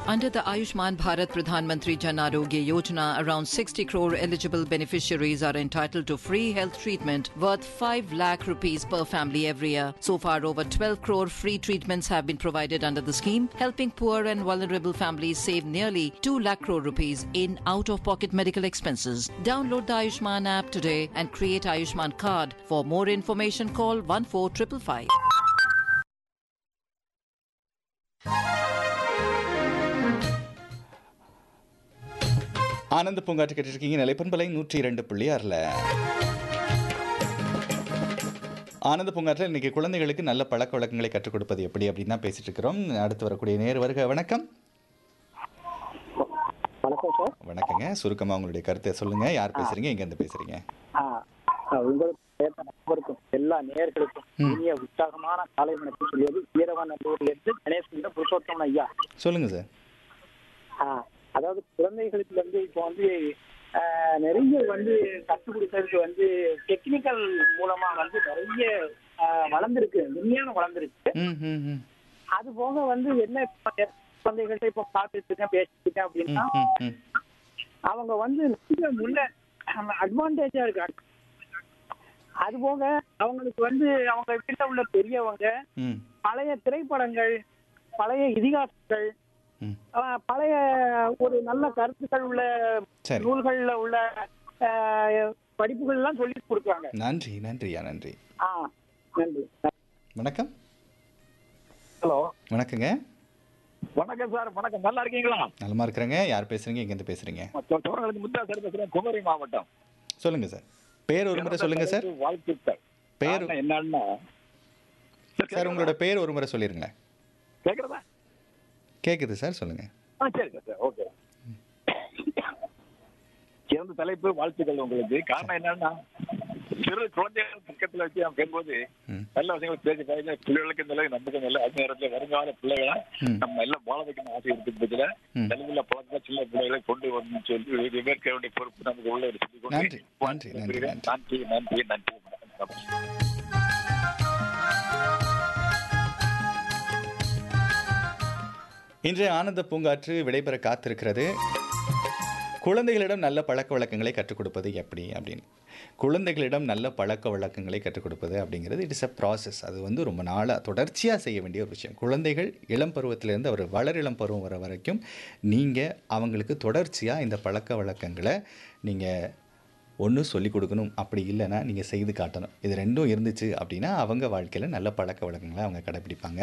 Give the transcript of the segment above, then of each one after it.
Under the Ayushman Bharat Pradhan Mantri Jan Arogya Yojana, around 60 crore eligible beneficiaries are entitled to free health treatment worth 5 lakh rupees per family every year. So far, over 12 crore free treatments have been provided under the scheme, helping poor and vulnerable families save nearly 2 lakh crore rupees in out-of-pocket medical expenses. Download the Ayushman app today and create Ayushman card. For more information, call 14555. ஆனந்த பூங்காற்று கேட்டிருக்கீங்க நிலைப்பண்பலை நூற்றி இரண்டு புள்ளி ஆறில் ஆனந்த பூங்காற்றில் இன்னைக்கு குழந்தைகளுக்கு நல்ல பழக்க வழக்கங்களை கற்றுக் கொடுப்பது எப்படி அப்படின்னு தான் பேசிட்டு இருக்கிறோம் அடுத்து வரக்கூடிய நேர் வருக வணக்கம் வணக்கம் சார் வணக்கங்க சுருக்கமாக உங்களுடைய கருத்தை சொல்லுங்க யார் பேசுறீங்க எங்கேருந்து பேசுறீங்க ஆ, ஆ, உங்களுக்கு கேட்ட நண்பருக்கும் எல்லா நேயர்களுக்கும் ம். இனிய உற்சாகமான காலை வணக்கம் சொல்லியது வீரவநல்லூர்லேருந்து கணேசன் புருஷோத்தமன் ஐயா சொல்லுங்க சார் ஆ, அதாவது குழந்தைகளுக்கு வந்து இப்போ வந்து ஆ, நிறைய வந்து கற்றுக் கொடுக்கறதுக்கு வந்து டெக்னிக்கல் மூலமா வந்து நிறைய ஆ, வளர்ந்திருக்கு விஞ்ஞானம் வளர்ந்திருக்கு ம் ம் ம் அது போக வந்து என்ன இப்ப குழந்தைகள்ட்ட இப்போ பார்த்துட்டு இருக்கேன் பேசிட்டு இருக்கேன் ம் அப்படின்னா ம் ம் அவங்க வந்து நிறைய முன்ன அட்வான்டேஜா இருக்காங்க அது போக அவங்களுக்கு வந்து அவங்க வீட்டில் உள்ள பெரியவங்க ம் பழைய திரைப்படங்கள் பழைய இதிகாசங்கள் ம் ஆஹ், பழைய ஒரு நல்ல கருத்துக்கள் உள்ள சரி நூல்கள்ல உள்ள ஆஹ், படிப்புகள் எல்லாம் சொல்லி கொடுக்குறாங்க நன்றி நன்றியா நன்றி ஆ நன்றி வணக்கம் ஹலோ வணக்கங்க வணக்கம் சார் வணக்கம் நல்லா இருக்கீங்களா நலமா இருக்கிறேங்க யார் பேசுறீங்க எங்கேருந்து பேசுறீங்க தோழர்களுக்கு முத்தா சார் பேசுறேன் குமரி மாவட்டம் சொல்லுங்க சார் பேர் ஒரு முறை சொல்லுங்க சார் வாழ்த்துக்கள் பேர் காரணம் என்னன்னா சார் உங்களோட பேர் ஒரு முறை சொல்லிருங்க கேக்குறதா கேக்குது சார் சொல்லுங்க ஆ சரி சார் சார் ஓகே சிறந்த தலைப்பு வாழ்த்துக்கள் உங்களுக்கு காரணம் என்னன்னா சிறு குழந்தைகள் பக்கத்துல வச்சு நான் பேசும்போது ம் நல்ல விஷயங்கள் பேசி பாருங்க பிள்ளைகளுக்கு இந்த அளவுக்கு நம்பிக்கை இல்லை அதே நேரத்தில் வருங்கால பிள்ளைகளை ம். நம்ம எல்லாம் வாழ வைக்கணும் ஆசை இருக்கு பட்சத்தில் ம். நல்ல பழக்கம் சின்ன பிள்ளைகளை கொண்டு வரணும்னு சொல்லி விவேக்க வேண்டிய பொறுப்பு நமக்கு உள்ள ஒரு சொல்லி கொண்டு நன்றி, நன்றி, நன்றி, நன்றி. நன்றி நன்றி நன்றி வணக்கம். இன்றைய ஆனந்த பூங்காற்று விடைபெற காத்திருக்கிறது குழந்தைகளிடம் நல்ல பழக்க வழக்கங்களை கற்றுக் கொடுப்பது எப்படி அப்படின்னு குழந்தைகளிடம் நல்ல பழக்க வழக்கங்களை கற்றுக் கொடுப்பது அப்படிங்கிறது இட்ஸ் அ ப்ராசஸ் அது வந்து ரொம்ப நாளாக தொடர்ச்சியாக செய்ய வேண்டிய ஒரு விஷயம் குழந்தைகள் இளம் பருவத்திலேருந்து அவர் வளர் இளம் பருவம் வர வரைக்கும் நீங்கள் அவங்களுக்கு தொடர்ச்சியாக இந்த பழக்க வழக்கங்களை நீங்கள் ஒன்று சொல்லிக் கொடுக்கணும் அப்படி இல்லைன்னா நீங்கள் செய்து காட்டணும் இது ரெண்டும் இருந்துச்சு அப்படின்னா அவங்க வாழ்க்கையில் நல்ல பழக்க வழக்கங்களை அவங்க கடைப்பிடிப்பாங்க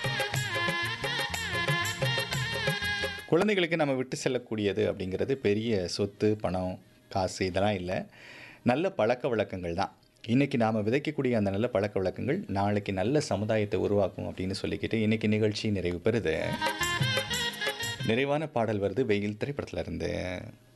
குழந்தைகளுக்கு நம்ம விட்டு செல்லக்கூடியது அப்படிங்கிறது பெரிய சொத்து பணம் காசு இதெல்லாம் இல்லை நல்ல பழக்க வழக்கங்கள் தான் இன்றைக்கி நாம் விதைக்கக்கூடிய அந்த நல்ல பழக்க வழக்கங்கள் நாளைக்கு நல்ல சமுதாயத்தை உருவாக்கும் அப்படின்னு சொல்லிக்கிட்டு இன்றைக்கி நிகழ்ச்சி நிறைவு பெறுது நிறைவான பாடல் வருது வெயில் திரைப்படத்துல இருந்து